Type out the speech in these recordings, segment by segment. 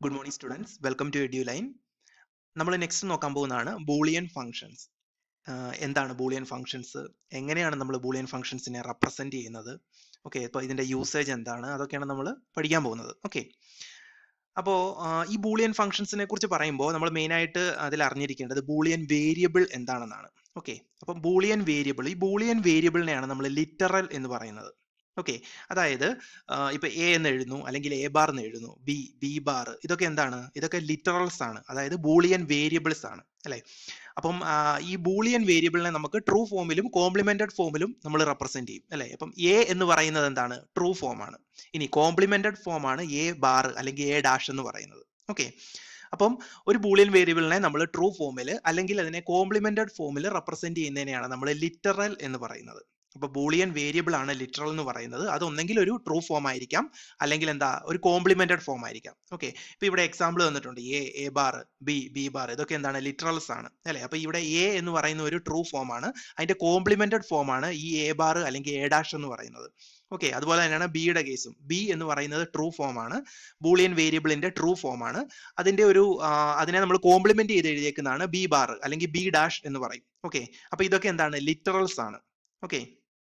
good morning students welcome to Eduline നമ്മൾ next നോക്കാൻ പോകുന്നതാണ് ബൂളിയൻ ഫങ്ഷൻസ് എന്താണ് ബൂളിയൻ ഫങ്ഷൻസ് എങ്ങനെയാണ് നമ്മൾ ബൂളിയൻ ഫങ്ഷൻസിനെ റെപ്രസെന്റ് ചെയ്യുന്നത് ഓക്കെ അപ്പോൾ ഇതിന്റെ യൂസേജ് എന്താണ് അതൊക്കെയാണ് നമ്മൾ പഠിക്കാൻ പോകുന്നത് ഓക്കെ അപ്പോൾ ഈ ബൂളിയൻ ഫങ്ഷൻസിനെ കുറിച്ച് പറയുമ്പോൾ നമ്മൾ മെയിൻ ആയിട്ട് അതിൽ അറിഞ്ഞിരിക്കേണ്ടത് ബൂളിയൻ വേരിയബിൾ എന്താണെന്നാണ് ഓക്കെ അപ്പം ബൂളിയൻ വേരിയബിൾ ഈ ബൂളിയൻ വേരിയബിളിനെയാണ് നമ്മൾ ലിറ്ററൽ എന്ന് പറയുന്നത് ഓക്കെ അതായത് ഇപ്പൊ എ എന്ന് എഴുതുന്നു അല്ലെങ്കിൽ എ ബാർ എന്ന് എഴുതുന്നു ബി ബി ബാർ ഇതൊക്കെ എന്താണ് ഇതൊക്കെ ലിറ്ററൽസ് ആണ് അതായത് ബൂളിയൻ വേരിയബിൾസ് ആണ് അല്ലെ അപ്പം ഈ ബൂളിയൻ വേരിയബിളിനെ നമുക്ക് ട്രൂ ഫോമിലും കോംപ്ലിമെന്റഡ് ഫോമിലും നമ്മൾ റെപ്രസെന്റ് ചെയ്യും അല്ലെ അപ്പം എ എന്ന് പറയുന്നത് എന്താണ് ട്രൂ ഫോം ആണ് ഇനി കോംപ്ലിമെന്റഡ് ഫോം ആണ് എ ബാർ അല്ലെങ്കിൽ എ ഡാഷ് എന്ന് പറയുന്നത് ഓക്കെ അപ്പം ഒരു ബൂളിയൻ വേരിയബിളിനെ നമ്മൾ ട്രൂ ഫോമിൽ അല്ലെങ്കിൽ അതിനെ കോംപ്ലിമെന്റഡ് ഫോമിൽ റെപ്രസെന്റ് ചെയ്യുന്നതിനെയാണ് നമ്മൾ ലിറ്ററൽ എന്ന് പറയുന്നത് അപ്പൊ ബൂളിയൻ വേരിയബിൾ ആണ് ലിറ്ററൽ എന്ന് പറയുന്നത് അത് ഒന്നെങ്കിൽ ഒരു ട്രൂ ഫോം ആയിരിക്കാം അല്ലെങ്കിൽ എന്താ ഒരു കോംപ്ലിമെന്റഡ് ഫോം ആയിരിക്കാം ഓക്കെ ഇപ്പൊ ഇവിടെ എക്സാമ്പിൾ തന്നിട്ടുണ്ട് A A bar B B bar ഇതൊക്കെ എന്താണ് ലിറ്ററൽസ് ആണ് അല്ലെ അപ്പൊ ഇവിടെ എ എന്ന് പറയുന്ന ഒരു ട്രൂ ഫോം ആണ് അതിന്റെ കോംപ്ലിമെന്റഡ് ഫോം ആണ് ഈ എ ബാർ അല്ലെങ്കിൽ എ ഡാഷ് എന്ന് പറയുന്നത് ഓക്കെ അതുപോലെ തന്നെയാണ് ബിയുടെ കേസും ബി എന്ന് പറയുന്നത് ട്രൂ ഫോം ആണ് ബൂളിയൻ വേരിയബിളിന്റെ ട്രൂ ഫോം ആണ് അതിന്റെ ഒരു അതിനെ നമ്മൾ കോംപ്ലിമെന്റ് ചെയ്ത് എഴുതിയേക്കുന്നതാണ് ബി ബാർ അല്ലെങ്കിൽ ബി ഡാഷ് എന്ന് പറയും ഓക്കെ അപ്പൊ ഇതൊക്കെ എന്താണ് ലിറ്ററൽസ് ആണ് ഓക്കെ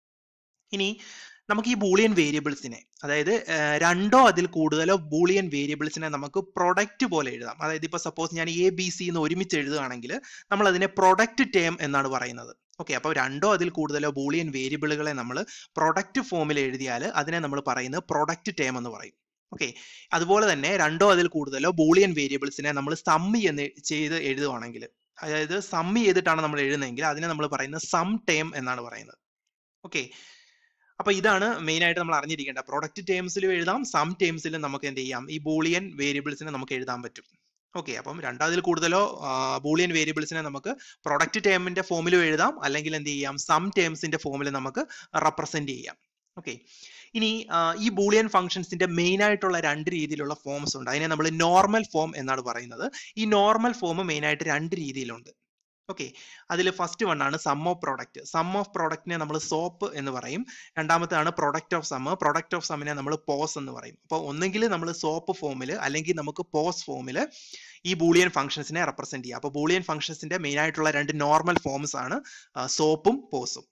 ഇനി നമുക്ക് ഈ ബൂളിയൻ വേരിയബിൾസിനെ അതായത് രണ്ടോ അതിൽ കൂടുതലോ ബൂളിയൻ വേരിയബിൾസിനെ നമുക്ക് പ്രൊഡക്റ്റ് പോലെ എഴുതാം അതായത് ഇപ്പൊ സപ്പോസ് ഞാൻ എ ബി സി എന്ന് ഒരുമിച്ച് എഴുതുകയാണെങ്കിൽ നമ്മൾ അതിനെ പ്രൊഡക്റ്റ് ടേം എന്നാണ് പറയുന്നത് ഓക്കെ അപ്പോൾ രണ്ടോ അതിൽ കൂടുതലോ ബൂളിയൻ വേരിയബിളുകളെ നമ്മൾ പ്രൊഡക്റ്റ് ഫോമിൽ എഴുതിയാൽ അതിനെ നമ്മൾ പറയുന്നത് പ്രൊഡക്റ്റ് ടേം എന്ന് പറയും ഓക്കെ അതുപോലെ തന്നെ രണ്ടോ അതിൽ കൂടുതലോ ബൂളിയൻ വേരിയബിൾസിനെ നമ്മൾ സമ്മി എന്ന് ചെയ്ത് എഴുതുവാണെങ്കിൽ അതായത് സമ്മി ചെയ്തിട്ടാണ് നമ്മൾ എഴുതുന്നതെങ്കിൽ അതിനെ നമ്മൾ പറയുന്നത് സം ടേം എന്നാണ് പറയുന്നത് ഓക്കെ അപ്പൊ ഇതാണ് മെയിൻ ആയിട്ട് നമ്മൾ അറിഞ്ഞിരിക്കേണ്ട പ്രൊഡക്റ്റ് ടേംസിലും എഴുതാം സം ടേംസിലും നമുക്ക് എന്ത് ചെയ്യാം ഈ ബൂളിയൻ വേരിയബിൾസിനെ നമുക്ക് എഴുതാൻ പറ്റും ഓക്കെ അപ്പം രണ്ടാതിൽ കൂടുതലോ ബൂളിയൻ വേരിയബിൾസിനെ നമുക്ക് പ്രൊഡക്റ്റ് ടേമിന്റെ ഫോമിലും എഴുതാം അല്ലെങ്കിൽ എന്ത് ചെയ്യാം സം ടേംസിന്റെ ഫോമിൽ നമുക്ക് റെപ്രസെന്റ് ചെയ്യാം ഓക്കെ ഇനി ഈ ബൂളിയൻ ഫംഗ്ഷൻസിന്റെ മെയിൻ ആയിട്ടുള്ള രണ്ട് രീതിയിലുള്ള ഫോംസ് ഉണ്ട് അതിനെ നമ്മൾ നോർമൽ ഫോം എന്നാണ് പറയുന്നത് ഈ നോർമൽ ഫോം മെയിൻ ആയിട്ട് രണ്ട് രീതിയിലുണ്ട് ഓക്കെ അതിൽ ഫസ്റ്റ് വൺ ആണ് sum of product sum of പ്രോഡക്റ്റിനെ നമ്മൾ സോപ്പ് എന്ന് പറയും രണ്ടാമത്താണ് product of sum product of സമ്മിനെ നമ്മൾ പോസ് എന്ന് പറയും അപ്പോൾ ഒന്നെങ്കിൽ നമ്മൾ സോപ്പ് ഫോമിൽ അല്ലെങ്കിൽ നമുക്ക് പോസ് ഫോമിൽ ഈ ബൂളിയൻ ഫംഗ്ഷൻസിനെ റെപ്രസെന്റ് ചെയ്യുക അപ്പോൾ ബൂളിയൻ ഫംഗ്ഷൻസിന്റെ മെയിൻ ആയിട്ടുള്ള രണ്ട് നോർമൽ ഫോംസ് ആണ് സോപ്പും പോസും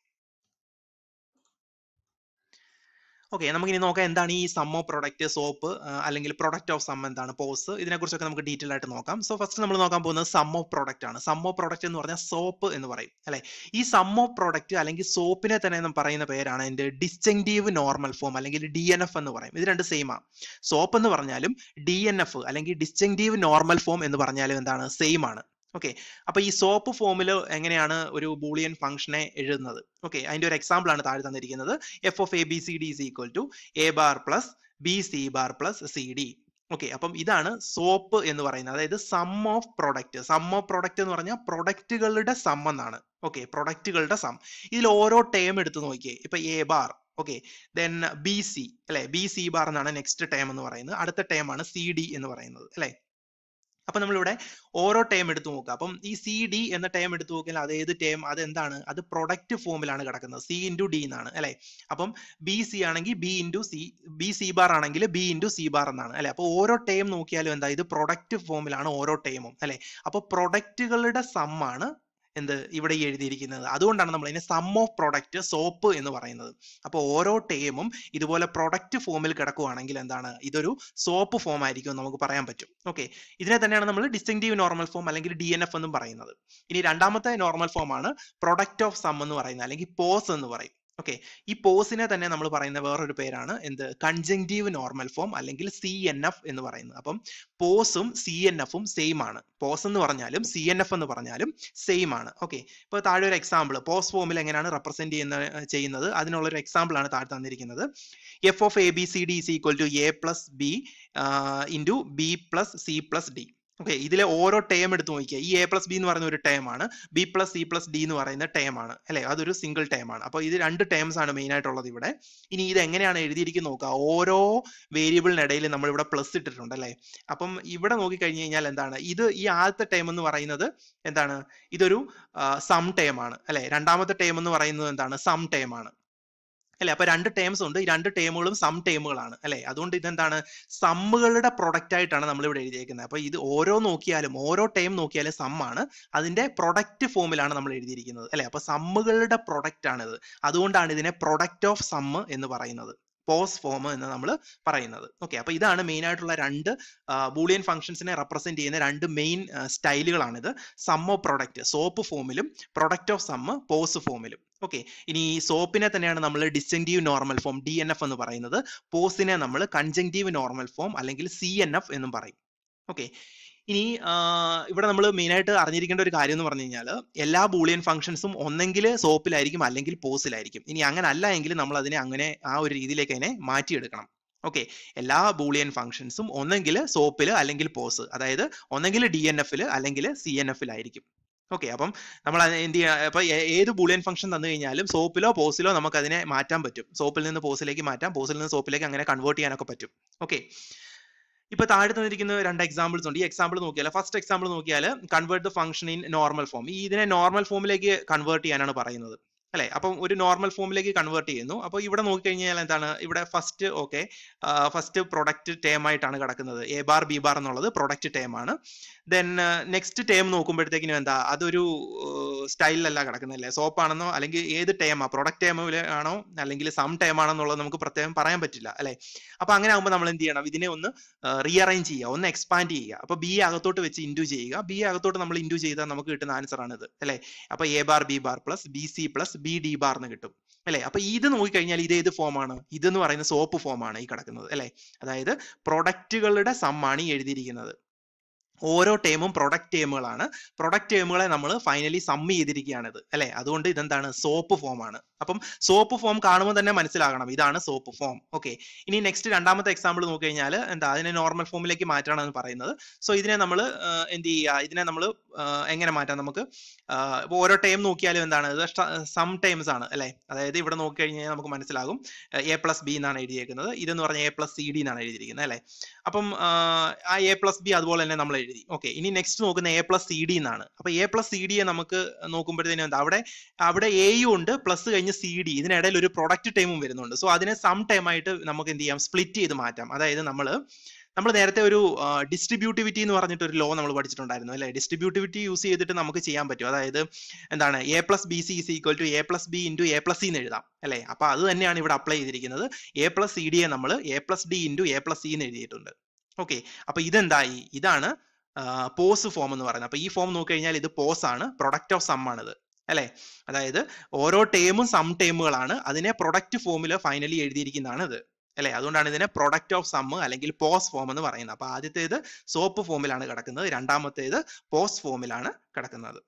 ഓക്കെ നമുക്ക് ഇനി നോക്കാം എന്താണ് ഈ സം ഓഫ് പ്രൊഡക്റ്റ് സോപ്പ് അല്ലെങ്കിൽ പ്രൊഡക്റ്റ് ഓഫ് സം എന്താണ് പോസ് ഇതിനെക്കുറിച്ചൊക്കെ നമുക്ക് ഡീറ്റെയിൽ ആയിട്ട് നോക്കാം സോ ഫസ്റ്റ് നമ്മൾ നോക്കാൻ പോകുന്നത് സം ഓഫ് പ്രൊഡക്റ്റ് ആണ് സം ഓഫ് പ്രൊഡക്റ്റ് എന്ന് പറഞ്ഞാൽ സോപ്പ് എന്ന് പറയും അല്ലെ ഈ സം ഓഫ് പ്രൊഡക്റ്റ് അല്ലെങ്കിൽ സോപ്പിനെ തന്നെ നമ്മൾ പറയുന്ന പേരാണ് അതിന്റെ ഡിസ്റ്റിങ്റ്റീവ് നോർമൽ ഫോം അല്ലെങ്കിൽ ഡി എൻ എഫ് എന്ന് പറയും ഇത് രണ്ട് സെയിം ആണ് സോപ്പ് എന്ന് പറഞ്ഞാലും ഡി എൻ എഫ് അല്ലെങ്കിൽ ഡിസ്റ്റിങ്റ്റീവ് നോർമൽ ഫോം എന്ന് പറഞ്ഞാലും എന്താണ് സെയിം ആണ് ഓക്കെ അപ്പൊ ഈ സോപ്പ് ഫോമിൽ എങ്ങനെയാണ് ഒരു ബൂളിയൻ ഫംഗ്ഷനെ എഴുതുന്നത് ഓക്കെ അതിന്റെ ഒരു എക്സാമ്പിൾ ആണ് താഴെ തന്നിരിക്കുന്നത് F of A B C D is equal to A bar plus B C bar plus C D okay അപ്പം ഇതാണ് സോപ്പ് എന്ന് പറയുന്നത് അതായത് sum of product sum of product എന്ന് പറഞ്ഞാൽ പ്രൊഡക്റ്റുകളുടെ സം എന്നാണ് ഓക്കെ പ്രൊഡക്റ്റുകളുടെ സം ഇതിൽ ഓരോ ടേം എടുത്ത് നോക്കിയേ ഇപ്പൊ A bar okay then B C അല്ലെ ബി സി ബാർ എന്നാണ് നെക്സ്റ്റ് ടേം എന്ന് പറയുന്നത് അടുത്ത ടേം ആണ് സി ഡി എന്ന് പറയുന്നത് അല്ലെ അപ്പൊ നമ്മളിവിടെ ഓരോ ടേം എടുത്തു നോക്കുക അപ്പം ഈ സി ഡി എന്ന ടേം എടുത്തു നോക്കിയാൽ അത് ഏത് ടേം അത് എന്താണ് അത് പ്രൊഡക്റ്റ് ഫോമിലാണ് കിടക്കുന്നത് സി ഇൻറ്റു ഡി എന്നാണ് അല്ലെ അപ്പം ബി സി ആണെങ്കിൽ B into C B C bar ആണെങ്കിൽ ബി ഇൻറ്റു സി ബാർ എന്നാണ് അല്ലെ അപ്പോൾ ഓരോ ടേം നോക്കിയാലും എന്താ ഇത് പ്രൊഡക്റ്റ് ഫോമിലാണ് ഓരോ ടേമും അല്ലെ അപ്പോൾ പ്രൊഡക്റ്റുകളുടെ സമ്മാണ് എന്ത് ഇവിടെ എഴുതിയിരിക്കുന്നത് അതുകൊണ്ടാണ് നമ്മൾ ഇതിനെ സം ഓഫ് പ്രൊഡക്റ്റ് സോപ്പ് എന്ന് പറയുന്നത് അപ്പോൾ ഓരോ ടേമും ഇതുപോലെ പ്രൊഡക്റ്റ് ഫോമിൽ കിടക്കുവാണെങ്കിൽ എന്താണ് ഇതൊരു സോപ്പ് ഫോം ആയിരിക്കും നമുക്ക് പറയാൻ പറ്റും ഓക്കെ ഇതിനെ തന്നെയാണ് നമ്മൾ ഡിസ്റ്റിങ്റ്റീവ് നോർമൽ ഫോം അല്ലെങ്കിൽ ഡി എൻ എഫ് എന്നും പറയുന്നത് ഇനി രണ്ടാമത്തെ നോർമൽ ഫോം ആണ് പ്രൊഡക്റ്റ് ഓഫ് സം എന്ന് പറയുന്നത് അല്ലെങ്കിൽ പോസ് എന്ന് പറയും ഓക്കെ ഈ പോസിനെ തന്നെ നമ്മൾ പറയുന്ന വേറൊരു പേരാണ് എന്ത് കൺജങ്റ്റീവ് നോർമൽ ഫോം അല്ലെങ്കിൽ സി എൻ എഫ് എന്ന് പറയുന്നത് അപ്പം പോസും സി എൻ എഫും സെയിം ആണ് പോസ് എന്ന് പറഞ്ഞാലും സി എൻ എഫ് എന്ന് പറഞ്ഞാലും സെയിം ആണ് ഓക്കെ ഇപ്പോൾ താഴെ ഒരു എക്സാമ്പിൾ പോസ് ഫോമിൽ എങ്ങനെയാണ് റെപ്രസെന്റ് ചെയ്യുന്ന ചെയ്യുന്നത് അതിനുള്ള ഒരു എക്സാമ്പിൾ ആണ് താഴെ തന്നിരിക്കുന്നത് F of A B C D is equal to A plus B into B plus C plus D okay ഇതിലെ ഓരോ ടേം എടുത്ത് നോക്കിയാൽ ഈ എ പ്ലസ് ബി എന്ന് പറയുന്ന ഒരു ടേം ആണ് B plus C plus D എന്ന് പറയുന്ന ടേം ആണ് അല്ലെ അതൊരു സിംഗിൾ ടേം ആണ് അപ്പോൾ ഇത് രണ്ട് ടേംസ് ആണ് മെയിൻ ആയിട്ടുള്ളത് ഇവിടെ ഇനി ഇത് എങ്ങനെയാണ് എഴുതിയിരിക്കുന്നത് നോക്കുക ഓരോ വേരിയബിളിനിടയിൽ നമ്മൾ ഇവിടെ പ്ലസ് ഇട്ടിട്ടുണ്ട് അല്ലെ അപ്പം ഇവിടെ നോക്കി കഴിഞ്ഞു കഴിഞ്ഞാൽ എന്താണ് ഇത് ഈ ആദ്യത്തെ ടേം എന്ന് പറയുന്നത് എന്താണ് ഇതൊരു സം ടേം ആണ് അല്ലെ രണ്ടാമത്തെ ടേം എന്ന് പറയുന്നത് എന്താണ് സം ടേം ആണ് അല്ലെ അപ്പൊ രണ്ട് ടേംസ് ഉണ്ട് ഈ രണ്ട് ടേമുകളും സം ടേമുകളാണ് അല്ലെ അതുകൊണ്ട് ഇതെന്താണ് സമ്മുകളുടെ പ്രൊഡക്റ്റ് ആയിട്ടാണ് നമ്മൾ ഇവിടെ എഴുതിയേക്കുന്നത് അപ്പൊ ഇത് ഓരോ നോക്കിയാലും ഓരോ ടേം നോക്കിയാലും സം ആണ് അതിന്റെ പ്രൊഡക്റ്റ് ഫോമിലാണ് നമ്മൾ എഴുതിയിരിക്കുന്നത് അല്ലെ അപ്പൊ സമ്മുകളുടെ പ്രൊഡക്റ്റ് ആണിത് അതുകൊണ്ടാണ് ഇതിനെ പ്രൊഡക്റ്റ് ഓഫ് സമ്മ് എന്ന് പറയുന്നത് പോസ് ഫോം എന്ന് നമ്മൾ പറയുന്നത് ഓക്കെ അപ്പൊ ഇതാണ് മെയിൻ ആയിട്ടുള്ള രണ്ട് ബൂളിയൻ ഫംഗ്ഷൻസിനെ റെപ്രസെന്റ് ചെയ്യുന്ന രണ്ട് മെയിൻ സ്റ്റൈലുകളാണിത് സം ഓഫ് പ്രൊഡക്റ്റ് സോപ്പ് ഫോമിലും പ്രൊഡക്റ്റ് ഓഫ് സമ്മ് പോസ് ഫോമിലും ഓക്കെ ഇനി ഈ സോപ്പിനെ തന്നെയാണ് നമ്മൾ disjunctive normal form D N F എന്ന് പറയുന്നത് പോസിനെ നമ്മൾ കൺജങ്റ്റീവ് നോർമൽ ഫോം അല്ലെങ്കിൽ സി എൻ എഫ് എന്നും പറയും ഓക്കെ ഇനി ഇവിടെ നമ്മൾ മെയിൻ ആയിട്ട് അറിഞ്ഞിരിക്കേണ്ട ഒരു കാര്യം എന്ന് പറഞ്ഞു കഴിഞ്ഞാൽ എല്ലാ ബൂളിയൻ ഫംഗ്ഷൻസും ഒന്നെങ്കിൽ സോപ്പിലായിരിക്കും അല്ലെങ്കിൽ പോസിലായിരിക്കും ഇനി അങ്ങനെ അല്ല എങ്കിൽ നമ്മൾ അതിനെ അങ്ങനെ ആ ഒരു രീതിയിലേക്ക് അതിനെ മാറ്റിയെടുക്കണം ഓക്കെ എല്ലാ ബൂളിയൻ ഫംഗ്ഷൻസും ഒന്നെങ്കിൽ സോപ്പിൽ അല്ലെങ്കിൽ പോസ് അതായത് ഒന്നെങ്കിൽ ഡി എൻ എഫിൽ അല്ലെങ്കിൽ സി എൻ എഫിലായിരിക്കും ഓക്കെ അപ്പം നമ്മൾ എന്ത് ചെയ്യുക അപ്പൊ ഏത് ബൂളിയൻ ഫംഗ്ഷൻ തന്നു കഴിഞ്ഞാലും സോപ്പിലോ പോസിലോ നമുക്ക് അതിനെ മാറ്റാൻ പറ്റും സോപ്പിൽ നിന്ന് പോസിലേക്ക് മാറ്റാം പോസിൽ നിന്ന് സോപ്പിലേക്ക് അങ്ങനെ കൺവേർട്ട് ചെയ്യാനൊക്കെ പറ്റും ഓക്കെ ഇപ്പൊ താഴെ തന്നിരിക്കുന്ന രണ്ട് എക്സാമ്പിൾസ് ഉണ്ട് ഈ എക്സാമ്പിൾ നോക്കിയാൽ ഫസ്റ്റ് എക്സാമ്പിൾ നോക്കിയാൽ convert the function in normal form ഈ ഇതിനെ നോർമൽ ഫോമിലേക്ക് കൺവേർട്ട് ചെയ്യാനാണ് പറയുന്നത് അല്ലെ അപ്പം ഒരു നോർമൽ ഫോമിലേക്ക് കൺവേർട്ട് ചെയ്യുന്നു അപ്പോൾ ഇവിടെ നോക്കിക്കഴിഞ്ഞാൽ എന്താണ് ഇവിടെ first okay first product term ആയിട്ടാണ് കിടക്കുന്നത് എ ബാർ ബി ബാർ എന്നുള്ളത് പ്രൊഡക്റ്റ് ടേം ആണ് ദെൻ നെക്സ്റ്റ് ടേം നോക്കുമ്പോഴത്തേക്കിനും എന്താ അതൊരു സ്റ്റൈലിലല്ല കിടക്കുന്നത് അല്ലേ സോപ്പ് ആണെന്നോ അല്ലെങ്കിൽ ഏത് ടേമാ പ്രൊഡക്റ്റ് ടേമിൽ ആണോ അല്ലെങ്കിൽ സം ടേം ആണെന്നുള്ളത് നമുക്ക് പ്രത്യേകം പറയാൻ പറ്റില്ല അല്ലെ അപ്പൊ അങ്ങനെ ആകുമ്പോൾ നമ്മൾ എന്ത് ചെയ്യണം ഇതിനെ ഒന്ന് റീഅറേഞ്ച് ചെയ്യുക ഒന്ന് എക്സ്പാൻഡ് ചെയ്യുക അപ്പൊ ബി അകത്തോട്ട് വെച്ച് ഇൻഡു ചെയ്യുക ബി അകത്തോട്ട് നമ്മൾ ഇൻഡു ചെയ്താൽ നമുക്ക് കിട്ടുന്ന ആൻസർ ആണ് ഇത് അല്ലെ അപ്പൊ A bar B bar plus B C plus B D bar എന്ന് കിട്ടും അല്ലെ അപ്പൊ ഇത് നോക്കിക്കഴിഞ്ഞാൽ ഇത് ഏത് ഫോമാണ് ഇതെന്ന് പറയുന്ന സോപ്പ് ഫോമാണ് ഈ കിടക്കുന്നത് അല്ലെ അതായത് പ്രൊഡക്റ്റുകളുടെ സമ്മാണ് ഈ എഴുതിയിരിക്കുന്നത് ഓരോ ടേമും പ്രൊഡക്റ്റ് ടേമുകളാണ് പ്രൊഡക്റ്റ് ടേമുകളെ നമ്മൾ ഫൈനലി സമ്മ് ചെയ്തിരിക്കുകയാണിത് അല്ലെ അതുകൊണ്ട് ഇതെന്താണ് സോപ്പ് ഫോം ആണ് അപ്പം സോപ്പ് ഫോം കാണുമ്പോൾ തന്നെ മനസ്സിലാകണം ഇതാണ് സോപ്പ് ഫോം ഓക്കെ ഇനി നെക്സ്റ്റ് രണ്ടാമത്തെ എക്സാമ്പിൾ നോക്കി കഴിഞ്ഞാൽ എന്താ അതിനെ നോർമൽ ഫോമിലേക്ക് മാറ്റാനാണ് പറയുന്നത് സോ ഇതിനെ നമ്മൾ എന്ത് ചെയ്യുക ഇതിനെ നമ്മൾ എങ്ങനെ മാറ്റാം നമുക്ക് ഇപ്പോൾ ഓരോ ടൈം നോക്കിയാലും എന്താണ് ഇത് സം ടൈംസ് ആണ് അല്ലെ അതായത് ഇവിടെ നോക്കി കഴിഞ്ഞാൽ നമുക്ക് മനസ്സിലാകും എ പ്ലസ് ബി എന്നാണ് എഴുതിയേക്കുന്നത് ഇതെന്ന് പറഞ്ഞാൽ എ പ്ലസ് സി ഡി എന്നാണ് എഴുതിയിരിക്കുന്നത് അല്ലെ അപ്പം ആ എ പ്ലസ് ബി അതുപോലെ തന്നെ നമ്മൾ എഴുതി ഓക്കെ ഇനി നെക്സ്റ്റ് നോക്കുന്ന എ പ്ലസ് സി ഡി എന്നാണ് അപ്പൊ എ പ്ലസ് സി ഡിയെ നമുക്ക് നോക്കുമ്പോഴത്തേനും എന്താ അവിടെ അവിടെ എയും ഉണ്ട് പ്ലസ് കഴിഞ്ഞ് സി ഡി ഇതിനിടയിൽ ഒരു പ്രൊഡക്റ്റ് ടൈമും വരുന്നുണ്ട് സോ അതിനെ സം ടൈം ആയിട്ട് നമുക്ക് എന്ത് ചെയ്യാം സ്പ്ലിറ്റ് ചെയ്ത് മാറ്റാം അതായത് നമ്മൾ നമ്മൾ നേരത്തെ ഒരു ഡിസ്ട്രിബ്യൂട്ടിവിറ്റി എന്ന് പറഞ്ഞിട്ട് ഒരു ലോ നമ്മൾ പഠിച്ചിട്ടുണ്ടായിരുന്നു അല്ലെ ഡിസ്ട്രിബ്യൂട്ടിവിറ്റി യൂസ് ചെയ്തിട്ട് നമുക്ക് ചെയ്യാൻ പറ്റും അതായത് എന്താണ് A plus B C is equal to A plus B into A plus C എന്ന് എഴുതാം അല്ലെ അപ്പൊ അത് തന്നെയാണ് ഇവിടെ അപ്ലൈ ചെയ്തിരിക്കുന്നത് എ പ്ലസ് സി ഡിയെ നമ്മൾ A plus D into A plus C എന്ന് എഴുതിയിട്ടുണ്ട് ഓക്കെ അപ്പൊ ഇതെന്തായി ഇതാണ് പോസ് ഫോം എന്ന് പറയുന്നത് അപ്പൊ ഈ ഫോം നോക്കി കഴിഞ്ഞാൽ ഇത് പോസ് ആണ് പ്രൊഡക്റ്റ് ഓഫ് സം ആണിത് അല്ലെ അതായത് ഓരോ ടേമും സം ടേമുകളാണ് അതിനെ പ്രൊഡക്റ്റ് ഫോമിൽ ഫൈനലി എഴുതിയിരിക്കുന്നതാണ് ഇത് അല്ലെ അതുകൊണ്ടാണ് ഇതിനെ പ്രൊഡക്റ്റ് ഓഫ് സം അല്ലെങ്കിൽ പോസ് ഫോം എന്ന് പറയുന്നത് അപ്പൊ ആദ്യത്തേത് സോപ്പ് ഫോമിലാണ് കിടക്കുന്നത് രണ്ടാമത്തേത് പോസ് ഫോമിലാണ് കിടക്കുന്നത്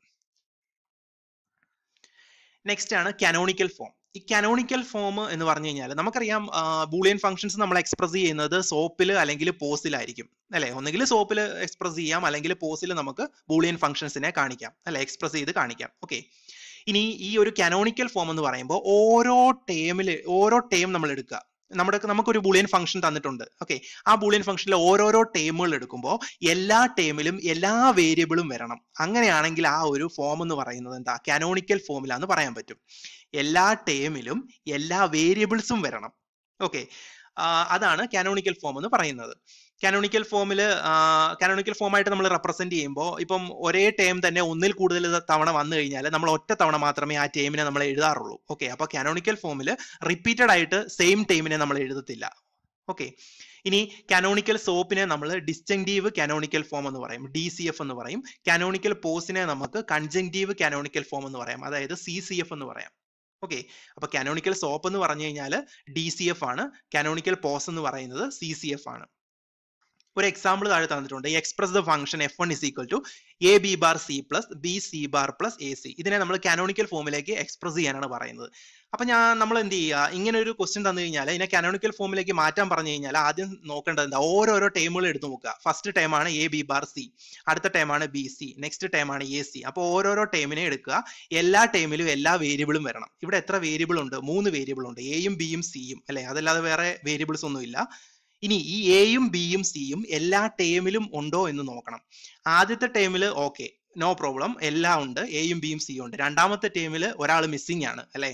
നെക്സ്റ്റ് ആണ് കാനോണിക്കൽ ഫോം ഈ കാനോണിക്കൽ ഫോം എന്ന് പറഞ്ഞു കഴിഞ്ഞാൽ നമുക്കറിയാം ബൂളിയൻ ഫംഗ്ഷൻസ് നമ്മൾ എക്സ്പ്രസ് ചെയ്യുന്നത് സോപ്പിൽ അല്ലെങ്കിൽ പോസിലായിരിക്കും അല്ലെ ഒന്നുകിൽ സോപ്പിൽ എക്സ്പ്രസ് ചെയ്യാം അല്ലെങ്കിൽ പോസിൽ നമുക്ക് ബൂളിയൻ ഫംഗ്ഷൻസിനെ കാണിക്കാം അല്ലെ എക്സ്പ്രസ് ചെയ്ത് കാണിക്കാം ഓക്കെ ഇനി ഈ ഒരു കാനോണിക്കൽ ഫോം എന്ന് പറയുമ്പോൾ ഓരോ ടേമിൽ ഓരോ ടേം നമ്മൾ എടുക്കുക നമ്മുടെ നമുക്കൊരു ബൂളിയൻ ഫംഗ്ഷൻ തന്നിട്ടുണ്ട് ഓക്കെ ആ ബൂളിയൻ ഫംഗ്ഷനിലെ ഓരോരോ ടേമുകൾ എടുക്കുമ്പോൾ എല്ലാ ടേമിലും എല്ലാ വേരിയബിളും വരണം അങ്ങനെയാണെങ്കിൽ ആ ഒരു ഫോം എന്ന് പറയുന്നത് എന്താ കാനോണിക്കൽ ഫോമിലാന്ന് പറയാൻ പറ്റും എല്ലാ ടേമിലും എല്ലാ വേരിയബിൾസും വരണം ഓക്കെ അതാണ് കാനോണിക്കൽ ഫോം എന്ന് പറയുന്നത് കാനോണിക്കൽ ഫോമിൽ കാനോണിക്കൽ ഫോമായിട്ട് നമ്മൾ റെപ്രസെന്റ് ചെയ്യുമ്പോൾ ഇപ്പം ഒരേ ടേം തന്നെ ഒന്നിൽ കൂടുതൽ തവണ വന്നു കഴിഞ്ഞാൽ നമ്മൾ ഒറ്റ തവണ മാത്രമേ ആ ടേമിനെ നമ്മൾ എഴുതാറുള്ളൂ ഓക്കെ അപ്പൊ കാനോണിക്കൽ ഫോമിൽ റിപ്പീറ്റഡ് ആയിട്ട് സെയിം ടേമിനെ നമ്മൾ എഴുതത്തില്ല ഓക്കെ ഇനി കാനോണിക്കൽ സോപ്പിനെ നമ്മൾ ഡിസ്ജങ്റ്റീവ് കാനോണിക്കൽ ഫോം എന്ന് പറയും ഡി സി എഫ് എന്ന് പറയും കാനോണിക്കൽ പോസിനെ നമുക്ക് കൺജങ്റ്റീവ് കാനോണിക്കൽ ഫോം എന്ന് പറയാം അതായത് സി സി എഫ് എന്ന് പറയാം ഓക്കെ അപ്പൊ കാനോണിക്കൽ സോപ്പ് എന്ന് പറഞ്ഞു കഴിഞ്ഞാൽ ഡി സി എഫ് ആണ് കാനോണിക്കൽ പോസ് എന്ന് പറയുന്നത് സി സി എഫ് ആണ് ഒരു എക്സാമ്പിൾ താഴെ തന്നിട്ടുണ്ട് express the function F one is equal to A B bar C plus B C bar plus A C ഇതിനെ നമ്മൾ കാനോണിക്കൽ ഫോമിലേക്ക് എക്സ്പ്രസ് ചെയ്യാനാണ് പറയുന്നത് അപ്പൊ ഞാൻ നമ്മൾ എന്ത് ചെയ്യുക ഇങ്ങനെ ഒരു ക്വസ്റ്റ്യൻ തന്നു കഴിഞ്ഞാൽ ഇതിനെ കാനോണിക്കൽ ഫോമിലേക്ക് മാറ്റാൻ പറഞ്ഞു കഴിഞ്ഞാൽ ആദ്യം നോക്കേണ്ടത് എന്താ ഓരോരോ ടേമുകൾ എടുത്തു നോക്കുക ഫസ്റ്റ് ടൈം ആണ് എ ബി ബാർ സി അടുത്ത ടൈം ആണ് ബി സി നെക്സ്റ്റ് ടൈം ആണ് എ സി അപ്പോൾ ഓരോരോ ടൈമിനെ എടുക്കുക എല്ലാ ടൈമിലും എല്ലാ വേരിയബിളും വരണം ഇവിടെ എത്ര വേരിയബിൾ ഉണ്ട് മൂന്ന് വേരിയബിൾ ഉണ്ട് എയും ബിയും സിയും അല്ലെ അതല്ലാതെ വേറെ വേരിയബിൾസ് ഒന്നുമില്ല ഇനി ഈ എയും ബിയും സിയും എല്ലാ ടേമിലും ഉണ്ടോ എന്ന് നോക്കണം ആദ്യത്തെ ടേമിൽ ഓക്കെ നോ പ്രോബ്ലം എല്ലാം ഉണ്ട് എയും ബിയും സിയും ഉണ്ട് രണ്ടാമത്തെ ടേമിൽ ഒരാൾ മിസ്സിംഗ് ആണ് അല്ലെ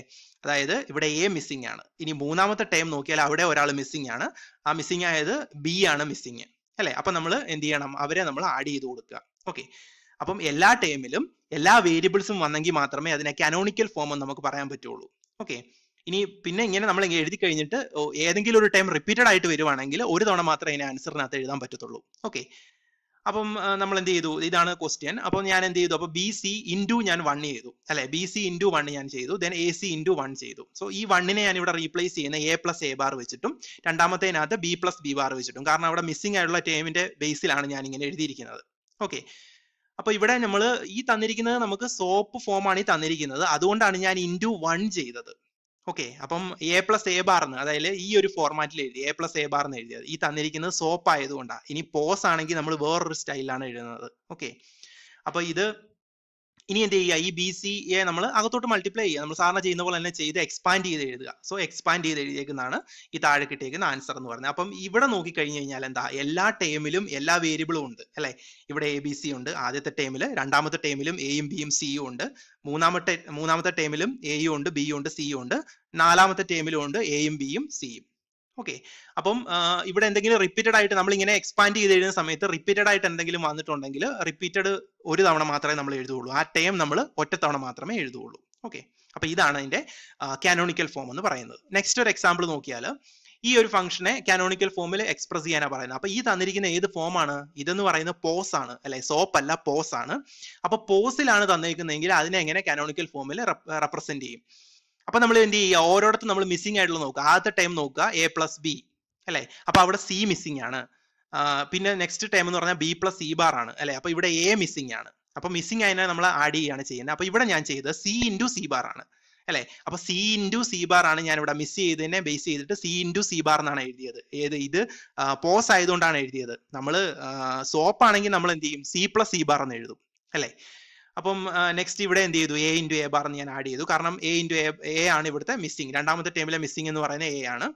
അതായത് ഇവിടെ എ മിസ്സിംഗ് ആണ് ഇനി മൂന്നാമത്തെ ടൈം നോക്കിയാൽ അവിടെ ഒരാൾ മിസ്സിംഗ് ആണ് ആ മിസ്സിംഗ് ആയത് ബി ആണ് മിസ്സിംഗ് അല്ലെ അപ്പൊ നമ്മൾ എന്ത് ചെയ്യണം അവരെ നമ്മൾ ആഡ് ചെയ്ത് കൊടുക്കുക ഓക്കെ അപ്പം എല്ലാ ടൈമിലും എല്ലാ വേരിയബിൾസും വന്നെങ്കിൽ മാത്രമേ അതിനെ കാനോണിക്കൽ ഫോം എന്ന് നമുക്ക് പറയാൻ പറ്റുള്ളൂ ഓക്കെ ഇനി പിന്നെ ഇങ്ങനെ നമ്മൾ ഇങ്ങനെ എഴുതി കഴിഞ്ഞിട്ട് ഓ, ഏതെങ്കിലും ഒരു ടൈം റിപ്പീറ്റഡ് ആയിട്ട് വരുവാണെങ്കിൽ ഒരു തവണ മാത്രമേ അതിനെ ആൻസറിനകത്ത് എഴുതാൻ പറ്റത്തുള്ളൂ ഓക്കെ അപ്പം ആ, നമ്മൾ എന്ത് ചെയ്തു ഇതാണ് ക്വസ്റ്റ്യൻ അപ്പോൾ ഞാൻ എന്ത് ചെയ്തു അപ്പോൾ ബി സി ഇൻറ്റു ഞാൻ വൺ ചെയ്തു അല്ലെ ബി സി ഇൻറ്റു വൺ ഞാൻ ചെയ്തു then A C into one ചെയ്തു സോ ഈ വണ്ണിനെ ഞാൻ ഇവിടെ റീപ്ലേസ് ചെയ്യുന്ന എ പ്ലസ് എ ബാർ വെച്ചിട്ടും രണ്ടാമത്തേനകത്ത് ബി പ്ലസ് ബി ബാർ വെച്ചിട്ടും കാരണം അവിടെ മിസ്സിംഗ് ആയിട്ടുള്ള ടേമിന്റെ ബേസിലാണ് ഞാൻ ഇങ്ങനെ എഴുതിയിരിക്കുന്നത് ഓക്കെ അപ്പൊ ഇവിടെ നമ്മൾ ഈ തന്നിരിക്കുന്നത് നമുക്ക് സോപ്പ് ഫോം ആണ് ഈ തന്നിരിക്കുന്നത് അതുകൊണ്ടാണ് ഞാൻ ഇൻറ്റു വൺ ചെയ്തത് ഓക്കെ അപ്പം എ പ്ലസ് എ ബാർ എന്ന് അതായത് ഈ ഒരു ഫോർമാറ്റിൽ എഴുതി എ പ്ലസ് എ ബാർ എന്ന് എഴുതിയത് ഈ തന്നിരിക്കുന്നത് സോപ്പ് ആയതുകൊണ്ടാണ് ഇനി പോസ് ആണെങ്കിൽ നമ്മൾ വേറൊരു സ്റ്റൈലാണ് എഴുതുന്നത് ഓക്കെ അപ്പൊ ഇത് ഇനി എന്ത് ചെയ്യുക ഈ ബി സി എ നമ്മൾ അകത്തോട്ട് മൾട്ടിപ്ലൈ ചെയ്യുക നമ്മൾ സാധാരണ ചെയ്യുന്ന പോലെ തന്നെ ചെയ്ത് എക്സ്പാൻഡ് ചെയ്ത് എഴുതുക സോ എക്സ്പാൻഡ് ചെയ്ത് എഴുതിയേക്കുന്നതാണ് ഈ താഴെ കിട്ടിയേക്കുന്ന ആൻസർ എന്ന് പറയുന്നത് അപ്പം ഇവിടെ നോക്കി കഴിഞ്ഞു കഴിഞ്ഞാൽ എന്താ എല്ലാ ടേമിലും എല്ലാ വേരിയബിളും ഉണ്ട് അല്ലെ ഇവിടെ എ ബി സി ഉണ്ട് ആദ്യത്തെ ടേമിൽ രണ്ടാമത്തെ ടേമിലും എയും ബിയും സിയും ഉണ്ട് മൂന്നാമത്തെ മൂന്നാമത്തെ ടേമിലും എയും ഉണ്ട് ബിയും ഉണ്ട് സിയും ഉണ്ട് നാലാമത്തെ ടേമിലും ഉണ്ട് എയും ബിയും സിയും ഓക്കെ അപ്പം ആ, ഇവിടെ എന്തെങ്കിലും റിപ്പീറ്റഡ് ആയിട്ട് നമ്മൾ ഇങ്ങനെ എക്സ്പാൻഡ് ചെയ്ത് എഴുതുന്ന സമയത്ത് റിപ്പീറ്റഡ് ആയിട്ട് എന്തെങ്കിലും വന്നിട്ടുണ്ടെങ്കിൽ റിപ്പീറ്റഡ് ഒരു തവണ മാത്രമേ നമ്മൾ എഴുതുകയുള്ളൂ ആ ടേം നമ്മൾ ഒറ്റ തവണ മാത്രമേ എഴുതുകയുള്ളൂ ഓക്കെ അപ്പൊ ഇതാണ് അതിന്റെ കാനോണിക്കൽ ഫോം എന്ന് പറയുന്നത് നെക്സ്റ്റ് ഒരു എക്സാമ്പിൾ നോക്കിയാൽ ഈ ഒരു ഫംഗ്ഷനെ കാനോണിക്കൽ ഫോമിൽ എക്സ്പ്രസ് ചെയ്യാനാണ് പറയുന്നത് അപ്പൊ ഈ തന്നിരിക്കുന്ന ഏത് ഫോമാണ് ഇതെന്ന് പറയുന്നത് പോസ് ആണ് അല്ലെ സോപ്പ് അല്ല പോസ് ആണ് അപ്പൊ പോസിലാണ് തന്നിരിക്കുന്നതെങ്കിൽ അതിനെ എങ്ങനെ കാനോണിക്കൽ ഫോമിൽ റെപ്രസെന്റ് ചെയ്യും അപ്പൊ നമ്മൾ എന്ത് ചെയ്യുക ഓരോടത്തും നമ്മൾ മിസ്സിംഗ് ആയിട്ടുള്ള നോക്കുക ആദ്യത്തെ ടൈം നോക്കുക എ പ്ലസ് ബി അല്ലെ അപ്പൊ അവിടെ സി മിസ്സിംഗ് ആണ് ആ, പിന്നെ നെക്സ്റ്റ് ടൈം എന്ന് പറഞ്ഞാൽ ബി പ്ലസ് സി ബാർ ആണ് അല്ലെ അപ്പൊ ഇവിടെ എ മിസ്സിംഗ് ആണ് അപ്പൊ മിസ്സിംഗ് ആയതിനെ നമ്മൾ ആഡ് ചെയ്യാണ് ചെയ്യുന്നത് അപ്പൊ ഇവിടെ ഞാൻ ചെയ്തത് സി ഇൻറ്റു സി ബാർ ആണ് അല്ലെ അപ്പൊ സി ഇൻറ്റു സി ബാർ ആണ് ഞാൻ ഇവിടെ മിസ് ചെയ്തതിനെ ബേസ് ചെയ്തിട്ട് സി ഇൻറ്റു സി ബാർ എന്നാണ് എഴുതിയത് ഏത് ഇത് പോസ് ആയതുകൊണ്ടാണ് എഴുതിയത് നമ്മൾ സോപ്പ് ആണെങ്കിൽ നമ്മൾ എന്ത് ചെയ്യും സി പ്ലസ് സി ബാർ എന്ന് എഴുതും അല്ലെ അപ്പം നെക്സ്റ്റ് ഇവിടെ എന്ത് ചെയ്തു എ ഇൻറ്റു എ ബാർ എന്ന് ഞാൻ ആഡ് ചെയ്തു കാരണം എ ഇൻറ്റു എ എ ആണ് ഇവിടുത്തെ മിസ്സിംഗ് രണ്ടാമത്തെ ടേമിലെ മിസ്സിംഗ് എന്ന് പറയുന്നത് എ ആണ്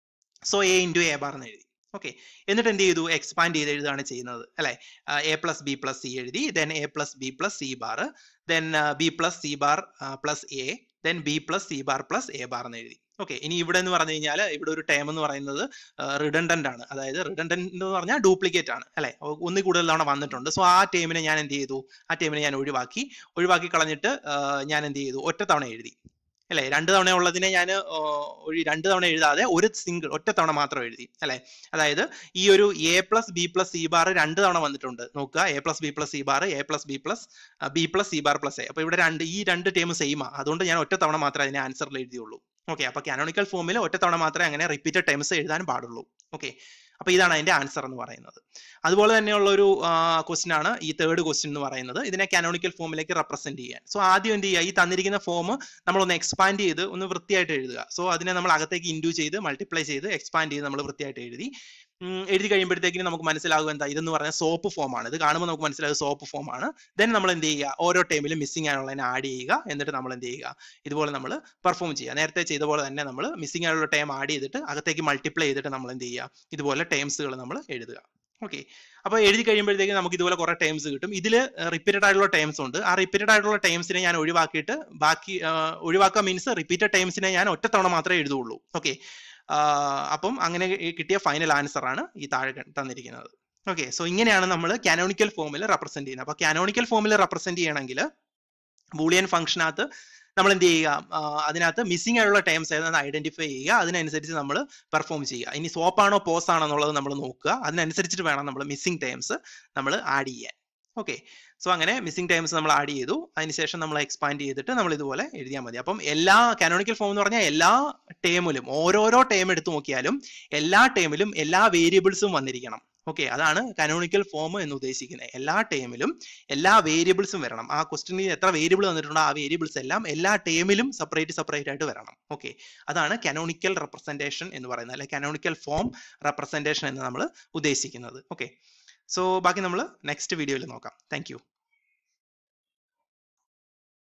so A into A bar എന്ന് എഴുതി ഓക്കെ എന്നിട്ട് എന്ത് ചെയ്തു എക്സ്പാൻഡ് ചെയ്ത് എഴുതുകയാണ് ചെയ്യുന്നത് അല്ലെ A plus B plus C എഴുതി then A plus B plus C bar then B plus C bar plus A then B plus C bar plus A bar എന്ന് എഴുതി ഓക്കെ ഇനി ഇവിടെ എന്ന് പറഞ്ഞു കഴിഞ്ഞാൽ ഇവിടെ ഒരു ടേം എന്ന് പറയുന്നത് റിഡൻഡന്റ് ആണ് അതായത് റിഡൻഡന്റ് എന്ന് പറഞ്ഞാൽ ഡ്യൂപ്ലിക്കേറ്റ് ആണ് അല്ലെ ഒന്നിൽ കൂടുതൽ തവണ വന്നിട്ടുണ്ട് സോ ആ ടേമിനെ ഞാൻ എന്ത് ചെയ്തു ആ ടേമിനെ ഞാൻ ഒഴിവാക്കി ഒഴിവാക്കി കളഞ്ഞിട്ട് ആ, ഞാൻ എന്ത് ചെയ്തു ഒറ്റ തവണ എഴുതി അല്ലെ രണ്ട് തവണ ഉള്ളതിനെ ഞാൻ ഒരു രണ്ട് തവണ എഴുതാതെ ഒരു സിംഗിൾ ഒറ്റ തവണ മാത്രം എഴുതി അല്ലെ അതായത് ഈ ഒരു A plus B plus C bar രണ്ട് തവണ വന്നിട്ടുണ്ട് നോക്കുക A plus B plus C bar A plus B plus B plus C bar plus A അപ്പൊ ഇവിടെ രണ്ട് ഈ രണ്ട് ടേം സെയിമാ അതുകൊണ്ട് ഞാൻ ഒറ്റ തവണ മാത്രമേ അതിനെ ആൻസറിൽ എഴുതിയുള്ളൂ ഓക്കെ അപ്പൊ കാനോണിക്കൽ ഫോമിൽ ഒറ്റ തവണ മാത്രമേ അങ്ങനെ റിപ്പീറ്റഡ് ടൈംസ് എഴുതാൻ പാടുള്ളൂ ഓക്കെ അപ്പൊ ഇതാണ് അതിന്റെ ആൻസർ എന്ന് പറയുന്നത് അതുപോലെ തന്നെയുള്ള ഒരു ക്വസ്റ്റ്യൻ ആണ് ഈ തേർഡ് ക്വസ്റ്റ്യൻ എന്ന് പറയുന്നത് ഇതിനെ കാനോണിക്കൽ ഫോമിലേക്ക് റെപ്രസെന്റ് ചെയ്യാൻ സോ ആദ്യം എന്ത് ചെയ്യുക ഈ തന്നിരിക്കുന്ന ഫോം നമ്മളൊന്ന് എക്സ്പാൻഡ് ചെയ്ത് ഒന്ന് വൃത്തിയായിട്ട് എഴുതുക സോ അതിനെ നമ്മൾ അകത്തേക്ക് ഇൻഡു ചെയ്ത് മൾട്ടിപ്ലൈ ചെയ്ത് എക്സ്പാൻഡ് ചെയ്ത് നമ്മൾ വൃത്തിയായിട്ട് എഴുതി ഉം, എഴുതി കഴിയുമ്പോഴത്തേക്കിന് നമുക്ക് മനസ്സിലാകും എന്താ ഇതെന്ന് പറഞ്ഞാൽ സോപ്പ് ഫോം ആണ് ഇത് കാണുമ്പോൾ നമുക്ക് മനസ്സിലാകും സോപ്പ് ഫോം ആണ് ദെൻ നമ്മൾ എന്ത് ചെയ്യുക ഓരോ ടൈമിലും മിസ്സിംഗ് ആയുള്ളതിനെ ആഡ് ചെയ്യുക എന്നിട്ട് നമ്മൾ എന്ത് ചെയ്യുക ഇതുപോലെ നമ്മൾ പെർഫോം ചെയ്യുക നേരത്തെ ചെയ്ത പോലെ തന്നെ നമ്മൾ മിസ്സിംഗ് ആയുള്ള ടൈം ആഡ് ചെയ്തിട്ട് അകത്തേക്ക് മൾട്ടിപ്ലൈ ചെയ്തിട്ട് നമ്മൾ എന്ത് ചെയ്യുക ഇതുപോലെ ടൈംസുകൾ നമ്മൾ എഴുതുക ഓക്കെ അപ്പൊ എഴുതി കഴിയുമ്പോഴത്തേക്ക് നമുക്ക് ഇതുപോലെ കുറെ ടൈംസ് കിട്ടും ഇതിൽ റിപ്പീറ്റഡ് ആയിട്ടുള്ള ടൈംസ് ഉണ്ട് ആ റിപ്പീറ്റഡ് ആയിട്ടുള്ള ടൈംസിനെ ഞാൻ ഒഴിവാക്കിയിട്ട് ബാക്കി ആ, ഒഴിവാക്കുക മീൻസ് റിപ്പീറ്റഡ് ടൈംസിനെ ഞാൻ ഒറ്റ തവണ മാത്രമേ എഴുതുള്ളൂ ഓക്കെ അപ്പം അങ്ങനെ കിട്ടിയ ഫൈനൽ ആൻസർ ആണ് ഈ താഴെ ക- തന്നിരിക്കുന്നത് ഓക്കെ സോ ഇങ്ങനെയാണ് നമ്മൾ കാനോണിക്കൽ ഫോമിൽ റെപ്രസെന്റ് ചെയ്യുന്നത് അപ്പൊ കാനോണിക്കൽ ഫോമിൽ റെപ്രസെന്റ് ചെയ്യണമെങ്കിൽ ബൂളിയൻ ഫംഗ്ഷനകത്ത് നമ്മൾ എന്ത് ചെയ്യുക ആ, അതിനകത്ത് മിസ്സിംഗ് ആയിട്ടുള്ള ടൈംസ് ഏതാണെന്ന് ഐഡന്റിഫൈ ചെയ്യുക അതിനനുസരിച്ച് നമ്മൾ പെർഫോം ചെയ്യുക ഇനി സോപ്പ് ആണോ പോസ് ആണോ എന്നുള്ളത് നമ്മൾ നോക്കുക അതിനനുസരിച്ചിട്ട് വേണം നമ്മൾ മിസ്സിംഗ് ടൈംസ് നമ്മൾ ആഡ് ചെയ്യാൻ ഓക്കെ സോ അങ്ങനെ മിസ്സിംഗ് ടൈംസ് നമ്മൾ ആഡ് ചെയ്തു അതിനുശേഷം നമ്മൾ എക്സ്പാൻഡ് ചെയ്തിട്ട് നമ്മൾ ഇതുപോലെ എഴുതിയാൽ മതി അപ്പം എല്ലാ കാനോണിക്കൽ ഫോം എന്ന് പറഞ്ഞാൽ എല്ലാ ടേമിലും ഓരോരോ ടേം എടുത്തു നോക്കിയാലും എല്ലാ ടേമിലും എല്ലാ വേരിയബിൾസും വന്നിരിക്കണം ഓക്കെ അതാണ് കാനോണിക്കൽ ഫോം എന്ന് ഉദ്ദേശിക്കുന്നത് എല്ലാ ടേമിലും എല്ലാ വേരിയബിൾസും വരണം ആ ക്വസ്റ്റിനിൽ എത്ര വേരിയബിൾ തന്നിട്ടുണ്ടോ ആ വേരിയബിൾസ് എല്ലാം എല്ലാ ടേമിലും സെപ്പറേറ്റ് സെപ്പറേറ്റ് ആയിട്ട് വരണം ഓക്കെ അതാണ് കാനോണിക്കൽ റെപ്രസെന്റേഷൻ എന്ന് പറയുന്നത് അല്ലെ കാനോണിക്കൽ ഫോം റെപ്രസെന്റേഷൻ എന്ന് നമ്മൾ ഉദ്ദേശിക്കുന്നത് ഓക്കെ സോ ബാക്കി നമ്മൾ നെക്സ്റ്റ് വീഡിയോയിൽ നോക്കാം താങ്ക്